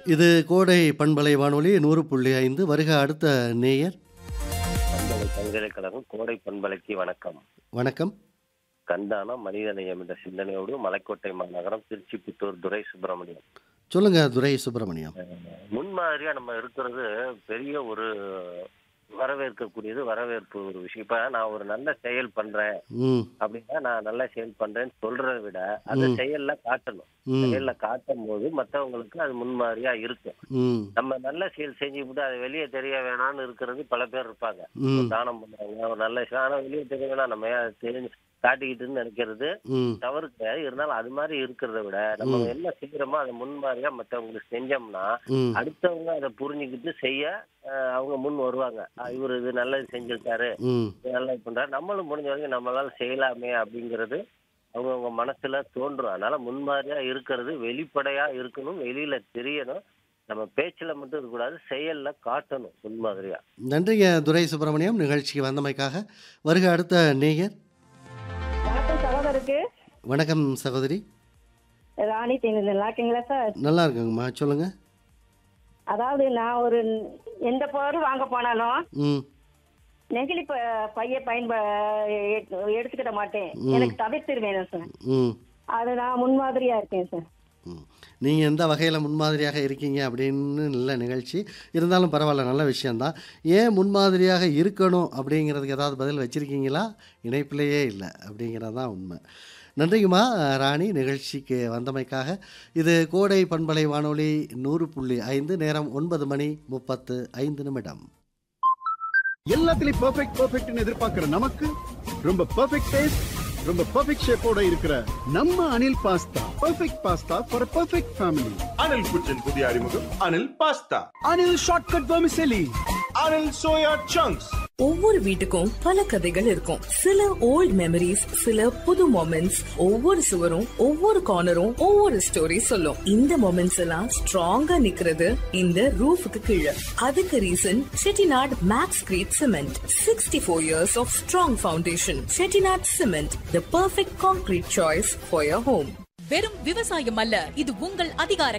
இது கோடை பண்பலை வானொலி நூறு புள்ளி ஐந்து வருக அடுத்த நேயர் பண்பலை பல்கலைக்கழகம் கோடை பண்பலைக்கு வணக்கம் வணக்கம் கந்தானம் மனிதநேயம் என்ற சிந்தனையோடு மலைக்கோட்டை மாநகரம் திருச்சி புத்தூர் துரை சுப்பிரமணியம் சொல்லுங்க துரை சுப்பிரமணியம் முன்மாதிரியா நம்ம இருக்கிறது பெரிய ஒரு வரவேற்கக்கூடியது வரவேற்பு ஒரு விஷயம் இப்ப நான் ஒரு நல்ல செயல் பண்றேன் ம் அப்படின்னா நான் நல்ல செயல் பண்றேன்னு சொல்றதை விட அந்த ம். செயல்ல காட்டணும் ம் செயல்ல காட்டும் போது மத்தவங்களுக்கு அது முன்மாதிரியா இருக்கும் ம் நம்ம நல்ல செயல் செஞ்சுவிட்டு அதை வெளியே தெரிய வேணாம்னு இருக்கிறது பல பேர் இருப்பாங்க ம் தானம் பண்றாங்க ஒரு நல்ல விஷயம் ஆனா வெளியே தெரிய வேணாம் நம்ம ஏன் அது தெரிஞ்சு காட்டிக்கிட்டுன்னு நினைக்கிறது ம் தவறு கிடையாது இருந்தாலும் அது மாதிரி இருக்கிறத விட நம்ம ம். என்ன செய்யறோமோ அதை முன்மாதிரியா மத்தவங்களுக்கு செஞ்சோம்னா ம் அடுத்தவங்க அதை புரிஞ்சுக்கிட்டு செய்ய அஹ், அவங்க முன் வருவாங்க அஹ், இவர் இது நல்லது செஞ்சிருக்காரு ம் இது நல்லது பண்றாரு நம்மளும் முடிஞ்ச வரைக்கும் நம்மளால செய்யலாமே அப்படிங்கிறது அவங்கவுங்க மனசுல தோன்றும் அதனால முன்மாதிரியா இருக்கிறது வெளிப்படையா இருக்கணும் வெளியில தெரியணும் நம்ம பேச்சுல மட்டும் இருக்கக்கூடாது செயல்ல காட்டணும் முன்மாதிரியா நன்றிங்க துரை சுப்பிரமணியம் நிகழ்ச்சிக்கு வந்தமைக்காக வருக அடுத்த நேயர் வணக்கம் சகோதரருக்கு வணக்கம் சகோதரி ராணி தேனி நல்லா இருக்கீங்களா சார் நல்லா இருக்குங்கம்மா சொல்லுங்க அதாவது நான் ஒரு எந்த பொருள் வாங்க போனாலும் ம் நெகிழி ப பைய பயன்ப எ- எடுத்துக்கிட மாட்டேன் ம். எனக்கு தவிர்த்துருவேன் சார் ம் அது நான் முன்மாதிரியா இருக்கேன் சார் ம். நீங்க எந்த வகையில் முன்மாதிரியாக இருக்கீங்க அப்படின்னு நல்ல நிகழ்ச்சி இருந்தாலும் பரவாயில்ல நல்ல விஷயந்தான் ஏன் முன்மாதிரியாக இருக்கணும் அப்படிங்கிறதுக்கு ஏதாவது பதில் வச்சிருக்கீங்களா இணைப்பிலேயே இல்லை அப்படிங்கிறது தான் உண்மை நன்றிங்கம்மா ராணி நிகழ்ச்சிக்கு வந்தமைக்காக இது கோடை பண்பலை வானொலி நூறு புள்ளி ஐந்து நேரம் ஒன்பது மணி முப்பத்து ஐந்து நிமிடம் எல்லாத்துலயும் பெர்ஃபெக்ட் பெர்ஃபெக்ட்னு எதிர்பார்க்கிற நமக்கு ரொம்ப பெர்ஃபெக்ட் டேஸ்ட் ரொம்ப பெர்ஃபெக்ட் ஷேப்போட இருக்கிற நம்ம Anil pasta perfect pasta for perfect family Anil kitchen புதிய அறிமுகம் Anil pasta Anil shortcut vermicelli Anil soya chunks ஒவ்வொரு வீட்டுக்கும் பல கதைகள் இருக்கும் சில ஓல்ட் மெமரிஸ் சில புது மொமெண்ட்ஸ் ஒவ்வொரு சுவரும் ஒவ்வொரு கார்னரும் ஒவ்வொரு ஸ்டோரி சொல்லும் இந்த மொமெண்ட்ஸ் எல்லாம் ஸ்ட்ராங்கா நிக்கிறது இந்த ரூஃபுக்கு கீழே அதுக்கு reason Chettinad maxcrete cement sixty four years of strong foundation Chettinad cement the perfect concrete choice for your home வெறும் விவசாயம் அல்ல இது உங்கள் அதிகார